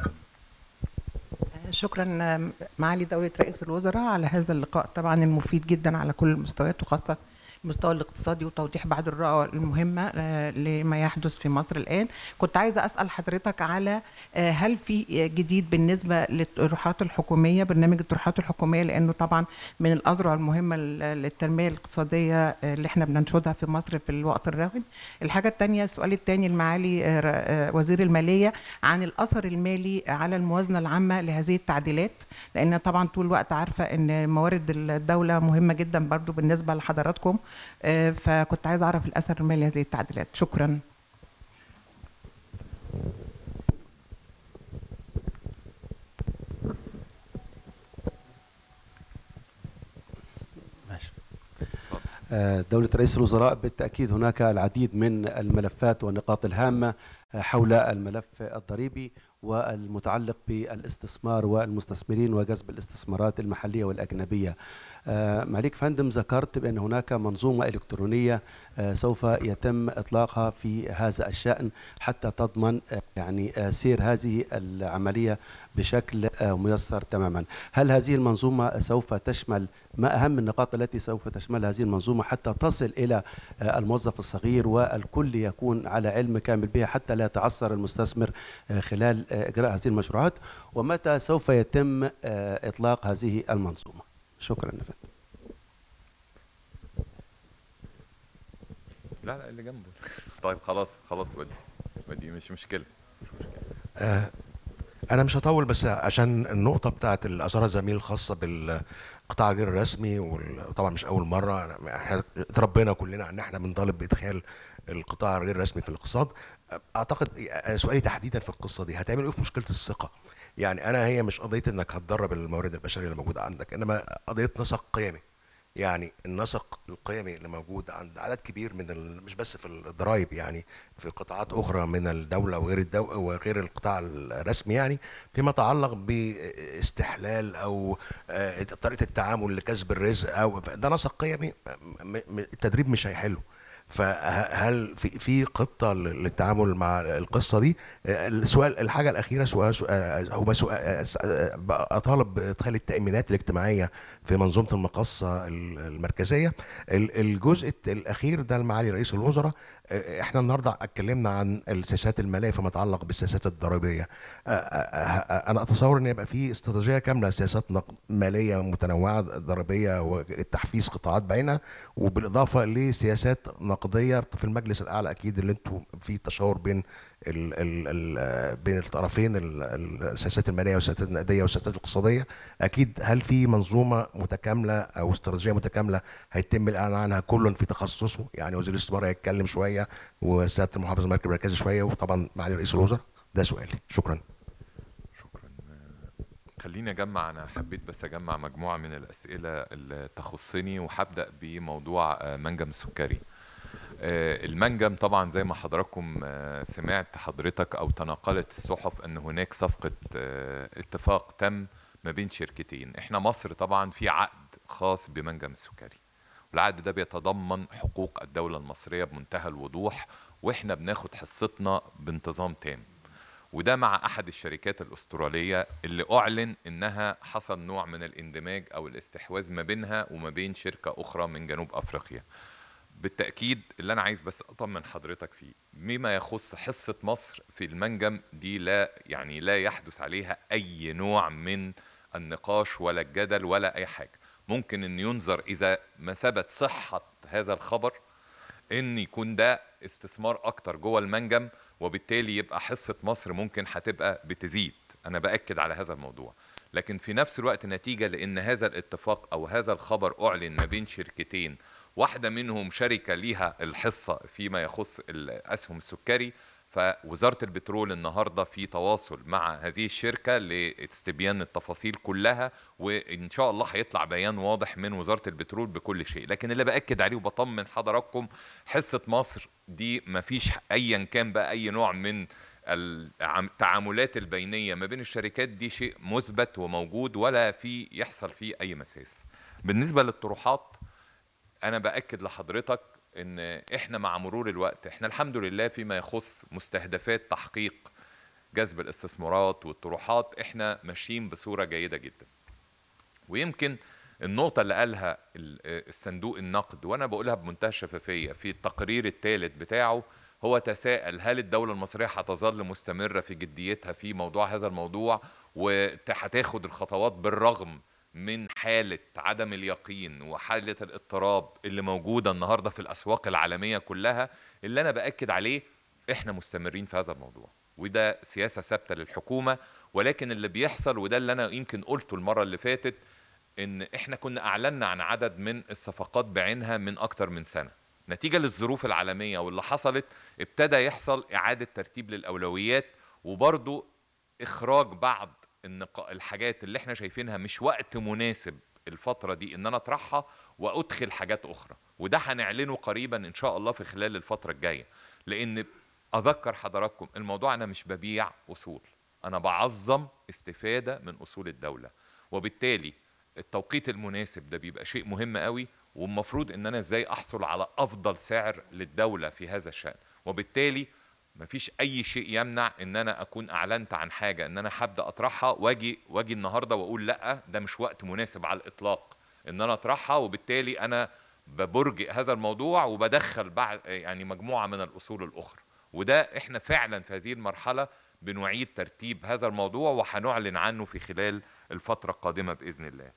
شكرا معالي دولة رئيس الوزراء على هذا اللقاء طبعا المفيد جدا على كل المستويات وخاصة المستوى الاقتصادي وتوضيح بعض الرؤى المهمة آه، لما يحدث في مصر الآن كنت عايزة أسأل حضرتك على آه، هل في جديد بالنسبة للطروحات الحكومية برنامج الطروحات الحكومية لأنه طبعا من الأذرع المهمة لل- للتنمية الاقتصادية آه، اللي احنا بننشدها في مصر في الوقت الراهن الحاجة الثانية السؤال الثاني المعالي آه، ر- آه، وزير المالية عن الأثر المالي على الموازنة العامة لهذه التعديلات لأن طبعا طول الوقت عارفة أن موارد الدولة مهمة جدا برضو بالنسبة لحضراتكم آه، فكنت عايزة أعرف الأثر المالي لهذه التعديلات شكرا ماشي آه، دولة رئيس الوزراء بالتأكيد هناك العديد من الملفات والنقاط الهامة آه، حول الملف الضريبي والمتعلق بالاستثمار والمستثمرين وجذب الاستثمارات المحلية والأجنبية آه، معاليك فندم ذكرت بأن هناك منظومة إلكترونية آه، سوف يتم إطلاقها في هذا الشأن حتى تضمن آه، يعني آه، سير هذه العملية بشكل آه، ميسر تماما هل هذه المنظومة سوف تشمل ما أهم النقاط التي سوف تشمل هذه المنظومة حتى تصل إلى آه، الموظف الصغير والكل يكون على علم كامل بها حتى لا يتعثر المستثمر آه، خلال آه، إجراء هذه المشروعات ومتى سوف يتم آه، إطلاق هذه المنظومة شكرا يا فندم لا لا اللي جنبه طيب خلاص خلاص ودي ودي مش مشكلة آه، انا مش هطول بس عشان النقطه بتاعت اللي اثارها الزميل الخاصه بالقطاع غير الرسمي وطبعا مش اول مره احنا اتربينا كلنا ان احنا بنطالب بادخال القطاع الغير الرسمي في الاقتصاد اعتقد سؤالي تحديدا في القصه دي هتعمل ايه في مشكله الثقه يعني انا هي مش قضيه انك هتدرب الموارد البشريه اللي موجوده عندك انما قضيه نسق قيمي يعني النسق القيمي اللي موجود عند عدد كبير من ال... مش بس في الضرائب يعني في قطاعات اخرى من الدوله وغير الدو... وغير القطاع الرسمي يعني فيما يتعلق باستحلال او آه، طريقه التعامل لكسب الرزق او ده نسق قيمي م... م... التدريب مش هيحله فهل في في خطه للتعامل مع القصه دي آه، السؤال الحاجه الاخيره سؤال سؤال هو سؤال آه، اطالب بادخال التامينات الاجتماعيه في منظومه المقاصه المركزيه ال- الجزء الاخير ده لمعالي رئيس الوزراء آه، احنا النهارده اتكلمنا عن السياسات الماليه فيما يتعلق بالسياسات الضريبيه آه، آه، آه، انا اتصور ان يبقى في استراتيجيه كامله سياسات نق- ماليه متنوعه ضريبيه والتحفيز قطاعات بعينها وبالاضافه لسياسات نقديه في المجلس الاعلى اكيد اللي انتم في تشاور بين ال ال ال بين الطرفين ال- ال- السياسات الماليه والسياسات النقديه والسياسات الاقتصاديه اكيد هل في منظومه متكامله او استراتيجيه متكامله هيتم الاعلان عنها كل في تخصصه يعني وزير الاستثمار هيتكلم شويه وسياده المحافظ المركز المركزي شويه وطبعا معالي رئيس الوزراء ده سؤالي شكرا خليني اجمع انا حبيت بس اجمع مجموعه من الاسئله اللي تخصني وهبدا بموضوع آه، منجم السكري آه، المنجم طبعا زي ما حضراتكم آه، سمعت حضرتك او تناقلت الصحف ان هناك صفقه آه، اتفاق تم ما بين شركتين احنا مصر طبعا في عقد خاص بمنجم السكري والعقد ده بيتضمن حقوق الدوله المصريه بمنتهى الوضوح واحنا بناخد حصتنا بانتظام تام وده مع احد الشركات الاستراليه اللي اعلن انها حصل نوع من الاندماج او الاستحواذ ما بينها وما بين شركه اخرى من جنوب افريقيا بالتاكيد اللي انا عايز بس اطمن حضرتك فيه بما يخص حصه مصر في المنجم دي لا يعني لا يحدث عليها اي نوع من النقاش ولا الجدل ولا اي حاجه ممكن ان ينظر اذا ما ثبت صحه هذا الخبر ان يكون ده استثمار اكتر جوه المنجم وبالتالي يبقى حصه مصر ممكن هتبقى بتزيد انا باكد على هذا الموضوع لكن في نفس الوقت نتيجه لان هذا الاتفاق او هذا الخبر اعلن ما بين شركتين واحده منهم شركه ليها الحصه فيما يخص الاسهم السكري فوزاره البترول النهارده في تواصل مع هذه الشركه لاستبيان التفاصيل كلها وان شاء الله هيطلع بيان واضح من وزاره البترول بكل شيء لكن اللي باكد عليه وبطمن حضراتكم حصه مصر دي مفيش ايا كان بقى اي نوع من التعاملات البينيه ما بين الشركات دي شيء مثبت وموجود ولا في يحصل فيه اي مساس بالنسبه للطروحات انا باكد لحضرتك ان احنا مع مرور الوقت احنا الحمد لله فيما يخص مستهدفات تحقيق جذب الاستثمارات والطروحات احنا ماشيين بصوره جيده جدا ويمكن النقطة اللي قالها الصندوق النقد وأنا بقولها بمنتهى الشفافية في التقرير الثالث بتاعه هو تساءل هل الدولة المصرية هتظل مستمرة في جديتها في موضوع هذا الموضوع وهتاخد الخطوات بالرغم من حالة عدم اليقين وحالة الاضطراب اللي موجودة النهاردة في الأسواق العالمية كلها اللي أنا بأكد عليه إحنا مستمرين في هذا الموضوع وده سياسة ثابتة للحكومة ولكن اللي بيحصل وده اللي أنا يمكن قلته المرة اللي فاتت إن إحنا كنا أعلنا عن عدد من الصفقات بعينها من أكتر من سنة نتيجة للظروف العالمية واللي حصلت ابتدى يحصل إعادة ترتيب للأولويات وبرضو إخراج بعض النقا... الحاجات اللي احنا شايفينها مش وقت مناسب الفترة دي ان انا اطرحها وادخل حاجات اخرى وده هنعلنه قريبا ان شاء الله في خلال الفترة الجاية لان اذكر حضراتكم الموضوع انا مش ببيع اصول انا بعظم استفادة من اصول الدولة وبالتالي التوقيت المناسب ده بيبقى شيء مهم قوي والمفروض ان انا ازاي احصل على افضل سعر للدولة في هذا الشأن وبالتالي مفيش اي شيء يمنع ان انا اكون اعلنت عن حاجه ان انا هبدا اطرحها واجي واجي النهارده واقول لا ده مش وقت مناسب على الاطلاق ان انا اطرحها وبالتالي انا ببرجئ هذا الموضوع وبدخل بعد يعني مجموعه من الاصول الاخرى وده احنا فعلا في هذه المرحله بنعيد ترتيب هذا الموضوع وهنعلن عنه في خلال الفتره القادمه باذن الله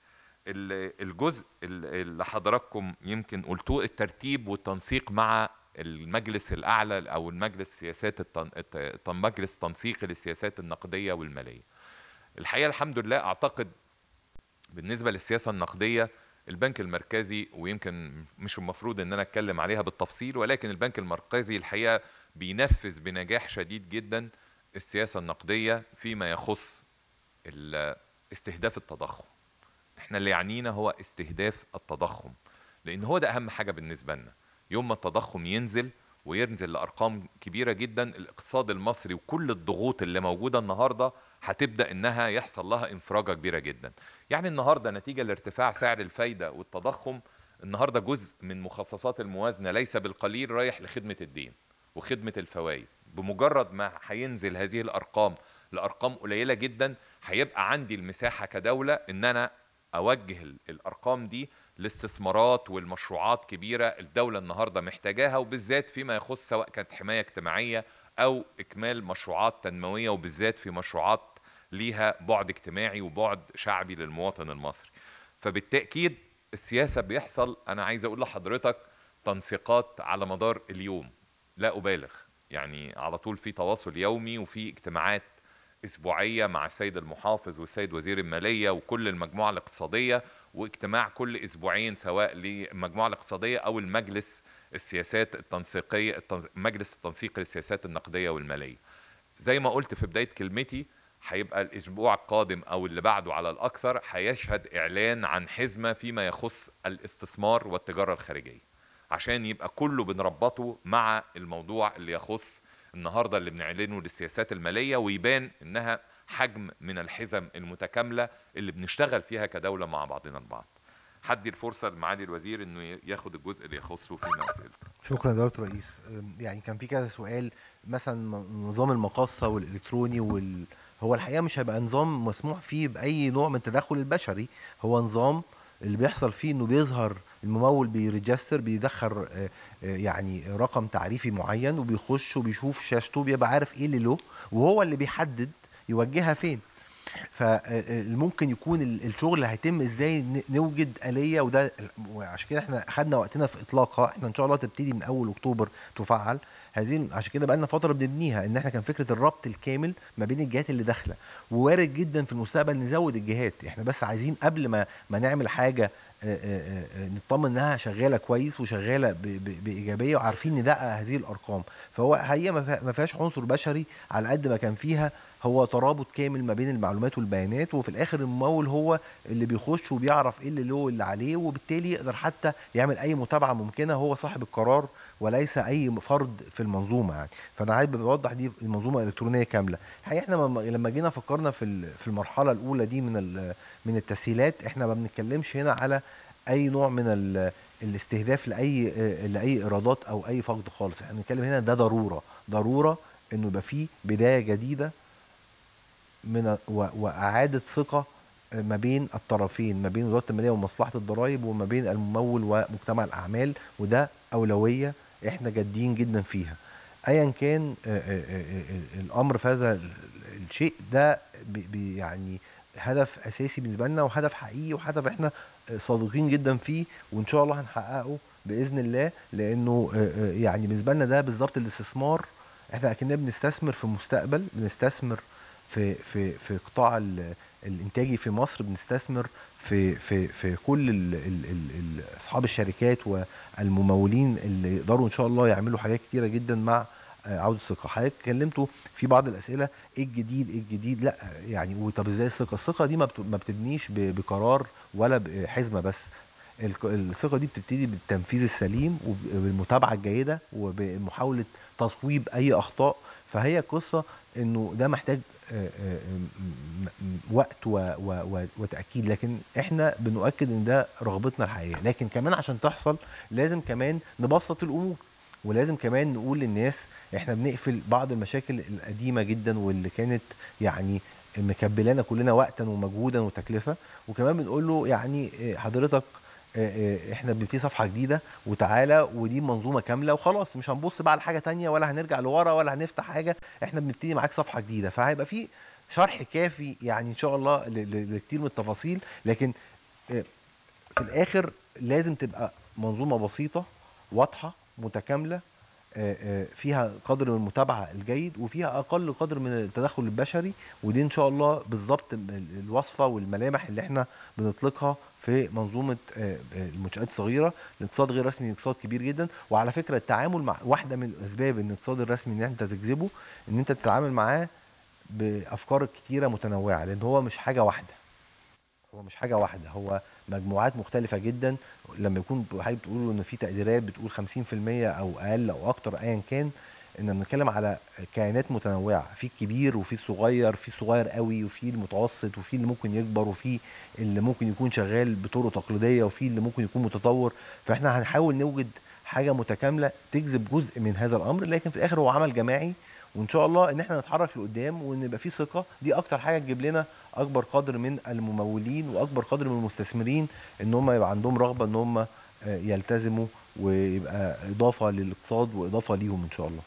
الجزء اللي حضراتكم يمكن قلتوه الترتيب والتنسيق مع المجلس الاعلى او المجلس سياسات التن... مجلس تنسيق للسياسات النقديه والماليه. الحقيقه الحمد لله اعتقد بالنسبه للسياسه النقديه البنك المركزي ويمكن مش المفروض ان انا اتكلم عليها بالتفصيل ولكن البنك المركزي الحقيقه بينفذ بنجاح شديد جدا السياسه النقديه فيما يخص استهداف التضخم. احنا اللي يعنينا هو استهداف التضخم لان هو ده اهم حاجه بالنسبه لنا. يوم ما التضخم ينزل وينزل لارقام كبيره جدا الاقتصاد المصري وكل الضغوط اللي موجوده النهارده هتبدا انها يحصل لها انفراجه كبيره جدا يعني النهارده نتيجه لارتفاع سعر الفايده والتضخم النهارده جزء من مخصصات الموازنه ليس بالقليل رايح لخدمه الدين وخدمه الفوائد بمجرد ما هينزل هذه الارقام لارقام قليله جدا هيبقى عندي المساحه كدوله ان انا اوجه الارقام دي الاستثمارات والمشروعات كبيره الدوله النهارده محتاجاها وبالذات فيما يخص سواء كانت حمايه اجتماعيه او اكمال مشروعات تنمويه وبالذات في مشروعات ليها بعد اجتماعي وبعد شعبي للمواطن المصري فبالتاكيد السياسه بيحصل انا عايز اقول لحضرتك تنسيقات على مدار اليوم لا ابالغ يعني على طول في تواصل يومي وفي اجتماعات اسبوعيه مع السيد المحافظ والسيد وزير الماليه وكل المجموعه الاقتصاديه واجتماع كل اسبوعين سواء للمجموعه الاقتصاديه او المجلس السياسات التنسيقيه التنز... مجلس التنسيق للسياسات النقديه والماليه. زي ما قلت في بدايه كلمتي هيبقى الاسبوع القادم او اللي بعده على الاكثر هيشهد اعلان عن حزمه فيما يخص الاستثمار والتجاره الخارجيه. عشان يبقى كله بنربطه مع الموضوع اللي يخص النهارده اللي بنعلنه للسياسات الماليه ويبان انها حجم من الحزم المتكامله اللي بنشتغل فيها كدوله مع بعضنا البعض. حدي الفرصه لمعالي الوزير انه ياخد الجزء اللي يخصه فيما اسئلته. شكرا دكتور رئيس يعني كان في كذا سؤال مثلا نظام المقاصه والالكتروني وال هو الحقيقه مش هيبقى نظام مسموح فيه باي نوع من التدخل البشري هو نظام اللي بيحصل فيه انه بيظهر الممول بيريجستر بيدخل يعني رقم تعريفي معين وبيخش وبيشوف شاشته بيبقى عارف ايه اللي له وهو اللي بيحدد يوجهها فين فممكن يكون الشغل اللي هيتم ازاي نوجد آلية وده وعشان كده احنا خدنا وقتنا في اطلاقها احنا ان شاء الله تبتدي من اول اكتوبر تفعل هذه عشان كده بقالنا فتره بنبنيها ان احنا كان فكره الربط الكامل ما بين الجهات اللي داخله ووارد جدا في المستقبل نزود الجهات احنا بس عايزين قبل ما ما نعمل حاجه آه، آه، آه، نطمن انها شغاله كويس وشغاله ب- ب- بايجابيه وعارفين ندقق هذه الارقام فهو حقيقه ما فيها- ما فيهاش عنصر بشري على قد ما كان فيها هو ترابط كامل ما بين المعلومات والبيانات وفي الاخر الممول هو اللي بيخش وبيعرف ايه اللي له واللي عليه وبالتالي يقدر حتى يعمل اي متابعه ممكنه هو صاحب القرار وليس اي فرد في المنظومه يعني فانا عايز بوضح دي المنظومه الالكترونيه كامله الحقيقه احنا لما- لما جينا فكرنا في ال- في المرحله الاولى دي من ال- من التسهيلات احنا ما بنتكلمش هنا على اي نوع من ال- الاستهداف لاي لاي ايرادات او اي فقد خالص احنا بنتكلم هنا ده ضروره ضروره انه يبقى فيه بدايه جديده من و- واعاده ثقه ما بين الطرفين ما بين وزاره الماليه ومصلحه الضرائب وما بين الممول ومجتمع الاعمال وده اولويه احنا جادين جدا فيها ايا كان آه، آه، آه، آه، الامر في هذا ال- الشيء ده بي- بي- يعني هدف اساسي بالنسبه لنا وهدف حقيقي وهدف احنا آه، صادقين جدا فيه وان شاء الله هنحققه باذن الله لانه آه، آه، يعني بالنسبه لنا ده بالظبط الاستثمار احنا اكننا بنستثمر في مستقبل بنستثمر في في في قطاع ال- الانتاجي في مصر بنستثمر في في في كل ال ال ال ال اصحاب الشركات والممولين اللي يقدروا ان شاء الله يعملوا حاجات كتيره جدا مع آه، عوده الثقه حضرتك اتكلمتوا في بعض الاسئله ايه الجديد ايه الجديد لا يعني طب ازاي الثقه الثقه دي ما بت- ما بتبنيش ب- بقرار ولا بحزمه بس الك- الثقه دي بتبتدي بالتنفيذ السليم وبالمتابعه الجيده وبمحاوله تصويب اي اخطاء فهي قصه انه ده محتاج آه، آه، م- م- وقت و و و وتاكيد لكن احنا بنؤكد ان ده رغبتنا الحقيقيه لكن كمان عشان تحصل لازم كمان نبسط الامور ولازم كمان نقول للناس احنا بنقفل بعض المشاكل القديمه جدا واللي كانت يعني مكبلانا كلنا وقتا ومجهودا وتكلفه وكمان بنقول له يعني آه، حضرتك آه، آه، احنا بنبتدي صفحه جديده وتعالى ودي منظومه كامله وخلاص مش هنبص بقى على حاجه تانية ولا هنرجع لورا ولا هنفتح حاجه احنا بنبتدي معاك صفحه جديده فهيبقى في شرح كافي يعني ان شاء الله ل- ل- لكتير من التفاصيل لكن آه، في الاخر لازم تبقى منظومه بسيطه واضحه متكامله آه، آه، فيها قدر من المتابعه الجيد وفيها اقل قدر من التدخل البشري ودي ان شاء الله بالظبط ال- الوصفه والملامح اللي احنا بنطلقها في منظومه آه، آه، المنشات الصغيره الاقتصاد غير رسمي اقتصاد كبير جدا وعلى فكره التعامل مع واحده من الاسباب ان الاقتصاد الرسمي ان انت تجذبه ان انت تتعامل معاه بافكار كتيره متنوعه لان هو مش حاجه واحده هو مش حاجه واحده هو مجموعات مختلفه جدا لما يكون حضرتك بتقولوا ان في تقديرات بتقول 50% او اقل او اكتر ايا كان ان بنتكلم على كائنات متنوعه في الكبير وفي الصغير في الصغير قوي وفي المتوسط وفي اللي ممكن يكبر وفي اللي ممكن يكون شغال بطرق تقليديه وفي اللي ممكن يكون متطور فاحنا هنحاول نوجد حاجه متكامله تجذب جزء من هذا الامر لكن في الاخر هو عمل جماعي وان شاء الله ان احنا نتحرك لقدام وان يبقى في ثقه دي اكتر حاجه تجيب لنا اكبر قدر من الممولين واكبر قدر من المستثمرين ان هم يبقى عندهم رغبه ان هم آه، يلتزموا ويبقى اضافه للاقتصاد واضافه ليهم ان شاء الله.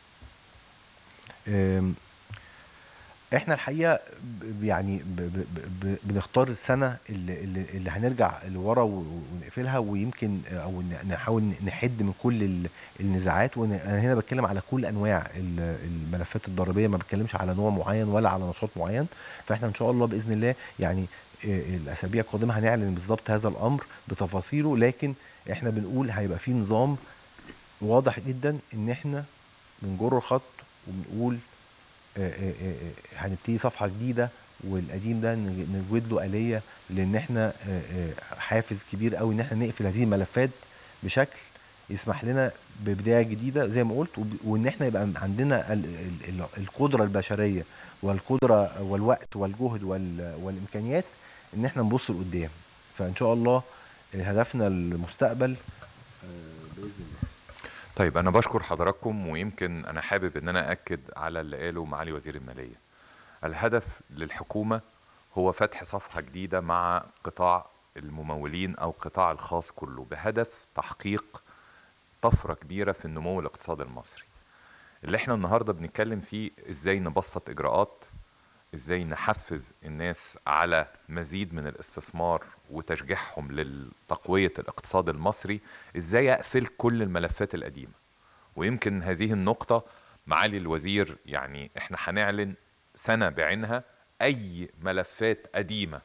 آم، احنا الحقيقه ب- يعني ب- ب- ب- بنختار السنه اللي, اللي, اللي هنرجع لورا و- ونقفلها ويمكن او ن- نحاول نحد من كل ال- النزاعات وانا هنا بتكلم على كل انواع ال- الملفات الضريبيه ما بتكلمش على نوع معين ولا على نشاط معين فاحنا ان شاء الله باذن الله يعني آه، الاسابيع القادمه هنعلن بالظبط هذا الامر بتفاصيله لكن احنا بنقول هيبقى في نظام واضح جدا ان احنا بنجر الخط وبنقول آه، آه، آه، هنبتدي صفحه جديده والقديم ده نج- نجود له اليه لان احنا آه، آه، حافز كبير قوي ان احنا نقفل هذه الملفات بشكل يسمح لنا ببدايه جديده زي ما قلت وب- وان احنا يبقى عندنا ال- ال- ال- القدره البشريه والقدره والوقت والجهد وال- والامكانيات ان احنا نبص لقدام فان شاء الله هدفنا المستقبل آه، باذن الله طيب انا بشكر حضراتكم ويمكن انا حابب ان انا اكد على اللي قاله معالي وزير الماليه الهدف للحكومه هو فتح صفحه جديده مع قطاع الممولين او قطاع الخاص كله بهدف تحقيق طفره كبيره في النمو الاقتصادي المصري اللي احنا النهارده بنتكلم فيه ازاي نبسط اجراءات ازاي نحفز الناس على مزيد من الاستثمار وتشجيعهم لتقوية الاقتصاد المصري ازاي اقفل كل الملفات القديمة ويمكن هذه النقطة معالي الوزير يعني احنا هنعلن سنة بعينها اي ملفات قديمة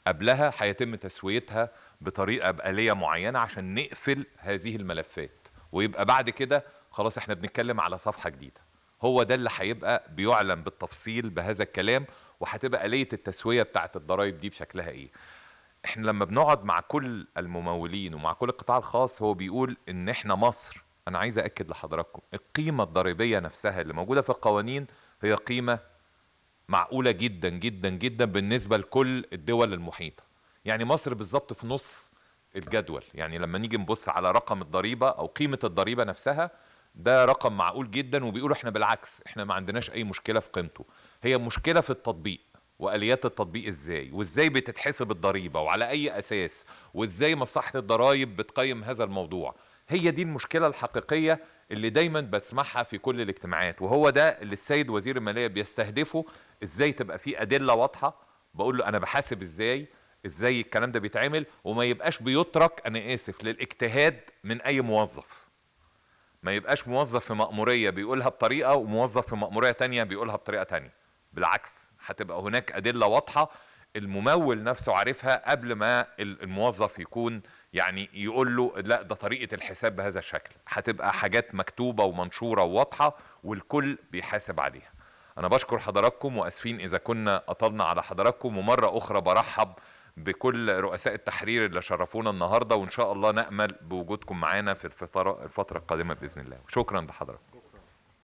قبلها هيتم تسويتها بطريقه بآليه معينه عشان نقفل هذه الملفات ويبقى بعد كده خلاص احنا بنتكلم على صفحه جديده هو ده اللي هيبقى بيعلن بالتفصيل بهذا الكلام وهتبقى آلية التسوية بتاعت الضرائب دي بشكلها ايه احنا لما بنقعد مع كل الممولين ومع كل القطاع الخاص هو بيقول ان احنا مصر انا عايز اكد لحضراتكم القيمة الضريبية نفسها اللي موجودة في القوانين هي قيمة معقولة جدا جدا جدا بالنسبة لكل الدول المحيطة يعني مصر بالظبط في نص الجدول يعني لما نيجي نبص على رقم الضريبة او قيمة الضريبة نفسها ده رقم معقول جدا وبيقولوا احنا بالعكس احنا ما عندناش اي مشكلة في قيمته هي مشكلة في التطبيق واليات التطبيق ازاي وازاي بتتحسب الضريبة وعلى اي اساس وازاي مصلحة الضرائب بتقيم هذا الموضوع هي دي المشكلة الحقيقية اللي دايما بسمعها في كل الاجتماعات وهو ده اللي السيد وزير المالية بيستهدفه ازاي تبقى في ادلة واضحة بقول له انا بحاسب ازاي ازاي الكلام ده بيتعمل وما يبقاش بيترك انا اسف للاجتهاد من اي موظف ما يبقاش موظف في مأمورية بيقولها بطريقة وموظف في مأمورية تانية بيقولها بطريقة تانية بالعكس هتبقى هناك أدلة واضحة الممول نفسه عارفها قبل ما الموظف يكون يعني يقول له لا ده طريقة الحساب بهذا الشكل هتبقى حاجات مكتوبة ومنشورة وواضحة والكل بيحاسب عليها أنا بشكر حضراتكم وأسفين إذا كنا أطلنا على حضراتكم ومرة أخرى برحب بكل رؤساء التحرير اللي شرفونا النهارده وان شاء الله نامل بوجودكم معانا في الفتره الفتره القادمه باذن الله شكرا لحضراتكم